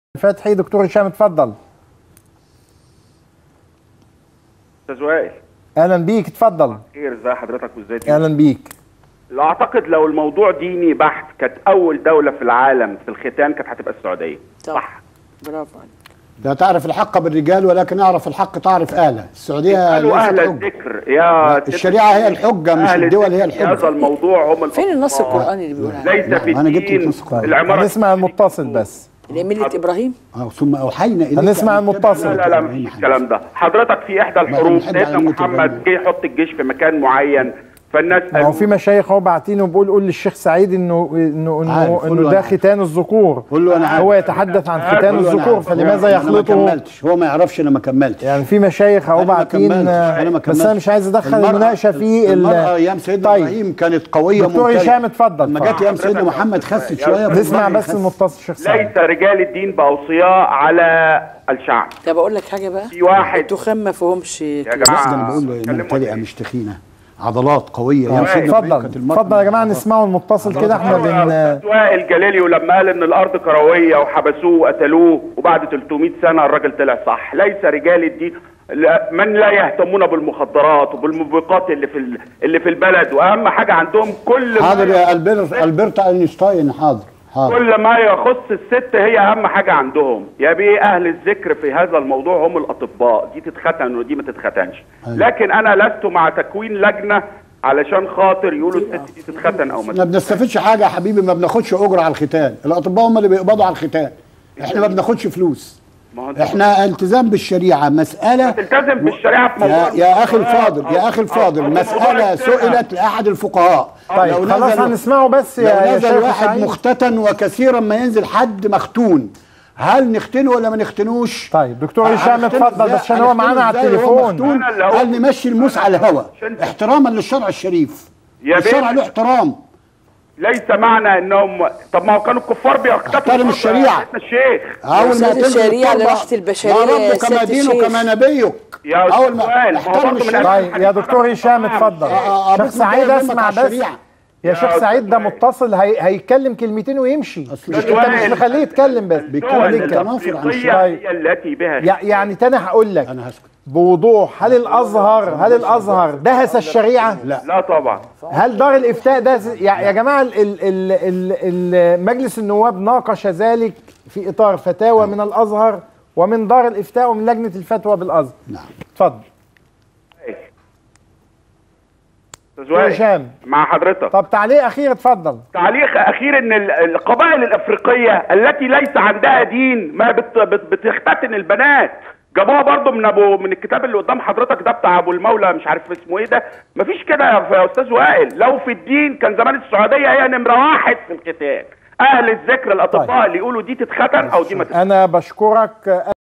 فتحي دكتور هشام اتفضل استاذ وائل اهلا بيك اتفضل خير ازي حضرتك وازاي اهلا بيك لا اعتقد لو الموضوع ديني بحت كانت اول دوله في العالم في الختان كانت هتبقى السعوديه طبعا. صح برافو عليك لا تعرف الحق بالرجال ولكن اعرف الحق تعرف اهله السعوديه قالوا ليست اهل حجة. الذكر يا ست الشريعة هي الحجة مش أهل الدول هي الذكر في الحجة. هذا الموضوع هم فين النص الأطباء. القراني اللي بيقول عليه ليس لا، في أنا جبت الدين نص قرآن. العمارة هنسمع المتصل بس ملة ابراهيم آه، ثم اوحينا اليك هنسمع أن تتبع المتصل. لا لا مفيش الكلام ده حضرتك في احدى الحروب بنحب على سيدنا ميت محمد إبراهيم. جه يحط الجيش في مكان معين فالناس ما هو في مشايخ اهو باعتين وبيقول قول للشيخ سعيد انه انه انه, عارف، قول له إنه ده أنا عارف. ختان الذكور قول له أنا عارف. هو يتحدث عن ختان قول له أنا الذكور عارف. فلماذا أنا ما يخلطه كملتش هو ما يعرفش انا ما كملتش يعني في مشايخ اهو أنا ما باعتين كملتش. أنا ما بس انا كملتش. مش عايز ادخل المرأة- المناقشه في ال- المرأة ايام سيدنا طيب. ابراهيم كانت قويه دكتور ممتلئة. هشام اتفضل لما اتفضل. جت ايام سيدنا محمد خست شويه نسمع والله بس خست. المتصل الشيخ سعيد ليس رجال الدين باوصياء على الشعب طب اقول لك حاجه بقى في واحد التخان ما فيهمش يا كده. جماعه بس ده انا بقول له كلموا ممتلئه الدين. مش تخينه عضلات قويه ايام سيدنا إبراهيم اتفضل كانت المرأة اتفضل يا جماعه نسمعوا المتصل كده احنا بن أستاذ وائل جليلي ولما قال ان الارض كرويه وحبسوه وقتلوه وبعد 300 سنه الراجل طلع صح ليس رجال الدين لا- من لا يهتمون بالمخدرات وبالموبقات اللي في ال- اللي في البلد واهم حاجه عندهم كل ما حاضر يا البرت البرت اينشتاين حاضر حاضر كل ما يخص الست هي اهم حاجه عندهم يا بيه اهل الذكر في هذا الموضوع هم الاطباء دي تتختن ودي ما تتختنش أيوة. لكن انا لست مع تكوين لجنه علشان خاطر يقولوا الست دي تتختن او ما ما بنستفدش حاجه يا حبيبي ما بناخدش اجره على الختان الاطباء هم اللي بيقبضوا على الختان احنا ما بناخدش فلوس ما هو أنت احنا التزام بالشريعه مساله تلتزم بالشريعه في موضوع يا, يا اخي المخدرات الفاضل أو- يا اخي أو- الفاضل أو مساله موضوع السرقة. سئلت لاحد الفقهاء طيب لو خلاص نزل هنسمعه بس لو يا يا نزل شيخ واحد سعيد مختتن وكثيرا ما ينزل حد مختون هل نختنه ولا ما نختنوش طيب دكتور هشام هنختنه اتفضل إزاي؟ بس عشان هو معانا على هنختنه إزاي وهو التليفون مختون؟ أنا اللي هو- قال نمشي الموس على الهوا عشان- احتراما للشرع الشريف يا الشرع بيه. له احترام ليس معنى انهم طب ما هو كانوا الكفار بيقتتلوا احترم برضه يا الشريعة. سيدنا الشيخ اول أستاذ تنزل الشريعة التوبة، لراحة البشرية ما يا ربك ما سيادة دينك الشيخ. ما نبيك يا أستاذ اول ما وائل، ما هو احترم برضه من الشريعه طيب يا دكتور هشام اتفضل آه، آه، شيخ بس سعيد ما يهمك اسمع على بس الشريعة. يا شيخ يا سعيد ده أستاذ متصل هي... هيتكلم كلمتين ويمشي أصل مش مش انت مش وائل. مخليه يتكلم بس بيتكلم الدول ليه يتكلم. تنافر عن الافريقيه الشرع هي التي بها يع- يعني تاني هقول لك انا هسكت بوضوح هل الازهر هل الازهر دهس الشريعه لا لا طبعا هل دار الافتاء ده يا يا جماعه ال ال ال ال ال مجلس النواب ناقش ذلك في اطار فتاوى من الازهر ومن دار الافتاء ومن لجنه الفتوى بالازهر نعم اتفضل استاذ وائل هشام. مع حضرتك طب تعليق اخير اتفضل تعليق اخير ان ال- القبائل الافريقيه التي ليس عندها دين ما بت بت بتختتن البنات جابوها برضو من ابو من الكتاب اللي قدام حضرتك ده بتاع ابو المولى مش عارف اسمه ايه ده مفيش كده يا يا استاذ وائل لو في الدين كان زمان السعوديه هي نمره واحد في الختان اهل الذكر الاطباء طيب. اللي يقولوا دي تتختن او دي ما تتختن انا بشكرك